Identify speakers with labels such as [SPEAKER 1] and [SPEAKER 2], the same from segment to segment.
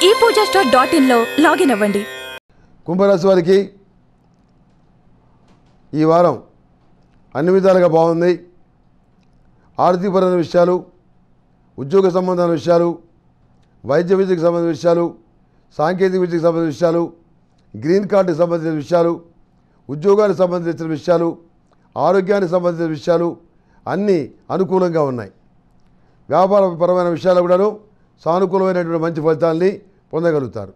[SPEAKER 1] ఈ Pooja store dot ఇన్లో login అవ్వండి
[SPEAKER 2] కుంభరాశి వారికి ఈ వారం అన్ని విధాలుగా బాగుంది ఆర్థికపరమైన విషయాలు ఉద్యోగ సంబంధమైన విషయాలు వైద్య విద్యకు సంబంధించిన విషయాలు సాంకేతిక విద్యకు సంబంధించిన విషయాలు గ్రీన్ కార్డుకి సంబంధించిన విషయాలు ఉద్యోగానికి సంబంధించిన విషయాలు ఆరోగ్యానికి సంబంధించిన విషయాలు అన్నీ అనుకూలంగా ఉన్నాయి వ్యాపారపరమైన విషయాలు కూడాను సానుకూలమైనటువంటి మంచి ఫలితాల్ని పొందగలుగుతారు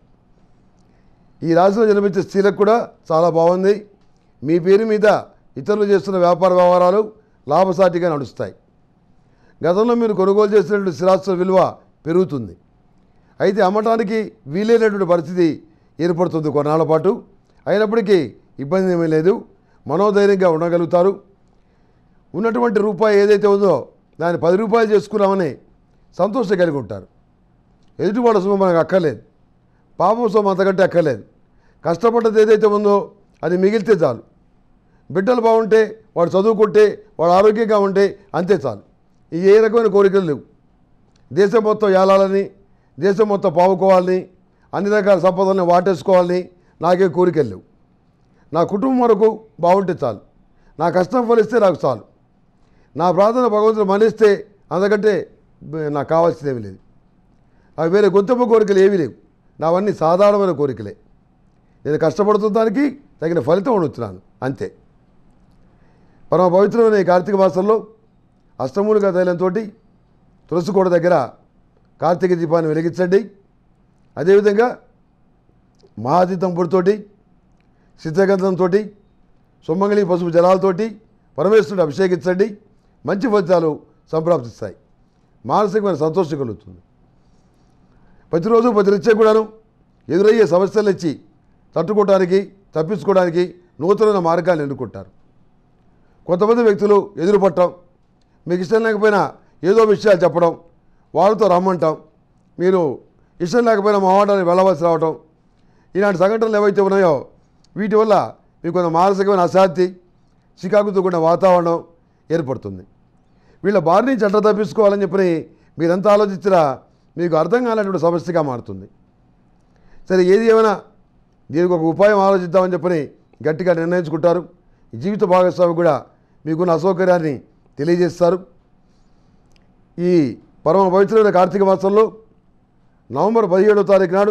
[SPEAKER 2] ఈ రాశిలో జన్మించే స్త్రీలకు కూడా చాలా బాగుంది మీ పేరు మీద ఇతరులు చేస్తున్న వ్యాపార వ్యవహారాలు లాభసాటిగా నడుస్తాయి గతంలో మీరు కొనుగోలు చేసినటువంటి స్థిరాస్తుల విలువ పెరుగుతుంది అయితే అమ్మటానికి వీలైనటువంటి పరిస్థితి ఏర్పడుతుంది కొన్నాళ్ళ పాటు అయినప్పటికీ ఇబ్బంది ఏమీ లేదు మనోధైర్యంగా ఉండగలుగుతారు ఉన్నటువంటి రూపాయి ఏదైతే ఉందో దాన్ని పది రూపాయలు చేసుకున్నామని సంతోషం కలిగి ఉంటారు ఎదుటివాడు సొమ్ము మనకు అక్కర్లేదు పాపం సొమ్ము అంతకంటే అక్కర్లేదు కష్టపడ్డది ఏదైతే ఉందో అది మిగిలితే చాలు బిడ్డలు బాగుంటే వాడు చదువుకుంటే వాడు ఆరోగ్యంగా ఉంటే అంతే చాలు ఈ ఏ రకమైన కోరికలు లేవు దేశం మొత్తం ఏలాలని దేశం మొత్తం పావుకోవాలని అన్ని రకాల సంపదలను వాటేసుకోవాలని నాకే కోరికలు లేవు నా కుటుంబం వరకు బాగుంటే చాలు నా కష్టం ఫలిస్తే నాకు చాలు నా ప్రార్థన భగవంతుడు మన్నిస్తే అంతకంటే బ- నాకు కావాల్సింది ఏమీ లేదు నాకు వేరే గొంతమ్మ కోరికలు ఏమీ లేవు నావన్నీ సాధారణమైన కోరికలే నేను కష్టపడుతున్న దానికి తగిన ఫలితం అడుగుతున్నాను అంతే పరమ పవిత్రమైన ఈ కార్తీక మాసంలో అష్టమూలిక తైలంతో తులసి కోట దగ్గర కార్తీక దీపాన్ని వెలిగించండి అదేవిధంగా మహాతీతం పొడితోటి సిద్ధగంధంతో సుమంగళి పసుపు జలాలతోటి పరమేశ్వరుడు అభిషేకించండి మంచి ఫలితాలు సంప్రాప్తిస్తాయి మానసికమైన సంతోషం కలుగుతుంది ప్రతిరోజు ప్రతినిత్యం కూడాను ఎదురయ్యే సమస్యలు ఇచ్చి తట్టుకోవడానికి తప్పించుకోవడానికి నూతనమైన మార్గాన్ని ఎన్నుకుంటారు కొంతమంది వ్యక్తులు ఎదురుపట్టడం మీకు ఇష్టం లేకపోయినా ఏదో విషయాలు చెప్పడం వాళ్ళతో రమ్మంటాం మీరు ఇష్టం లేకపోయినా మావాడాన్ని వెళ్ళవలసి రావటం ఇలాంటి సంఘటనలు ఏవైతే ఉన్నాయో వీటి వల్ల మీకు కొంత మానసికమైన అశాంతి చికాకుతో కూడిన వాతావరణం ఏర్పడుతుంది వీళ్ళ బారి నుంచి ఎట్లా తప్పించుకోవాలని చెప్పని మీరంతా ఆలోచించినా మీకు అర్థం కానటువంటి సమస్యగా మారుతుంది సరే ఏది ఏమైనా దీనికి ఒక ఉపాయం ఆలోచిద్దామని చెప్పని గట్టిగా నిర్ణయించుకుంటారు ఈ జీవిత భాగస్వామి కూడా మీకున్న అసౌకర్యాన్ని తెలియజేస్తారు ఈ పరమ పవిత్రమైన కార్తీక మాసంలో నవంబర్ పదిహేడవ తారీఖు నాడు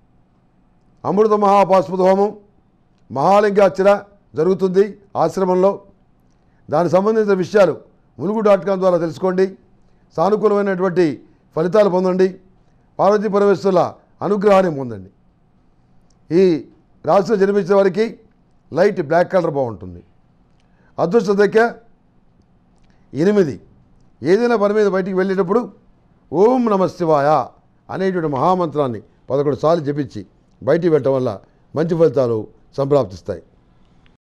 [SPEAKER 2] అమృత మహాపాస్పద హోమం మహాలింగార్చన జరుగుతుంది ఆశ్రమంలో దానికి సంబంధించిన విషయాలు ములుగు డాట్ కామ్ ద్వారా తెలుసుకోండి సానుకూలమైనటువంటి ఫలితాలు పొందండి పార్వతీ పరమేశ్వరుల అనుగ్రహాన్ని పొందండి ఈ రాశిలో జన్మించిన వారికి లైట్ బ్లాక్ కలర్ బాగుంటుంది అదృష్ట సంఖ్య ఎనిమిది ఏదైనా పని మీద బయటికి వెళ్ళేటప్పుడు ఓం నమ శివాయ అనేటువంటి మహామంత్రాన్ని పదకొండు సార్లు జపించి బయటికి వెళ్ళటం వల్ల మంచి ఫలితాలు సంప్రాప్తిస్తాయి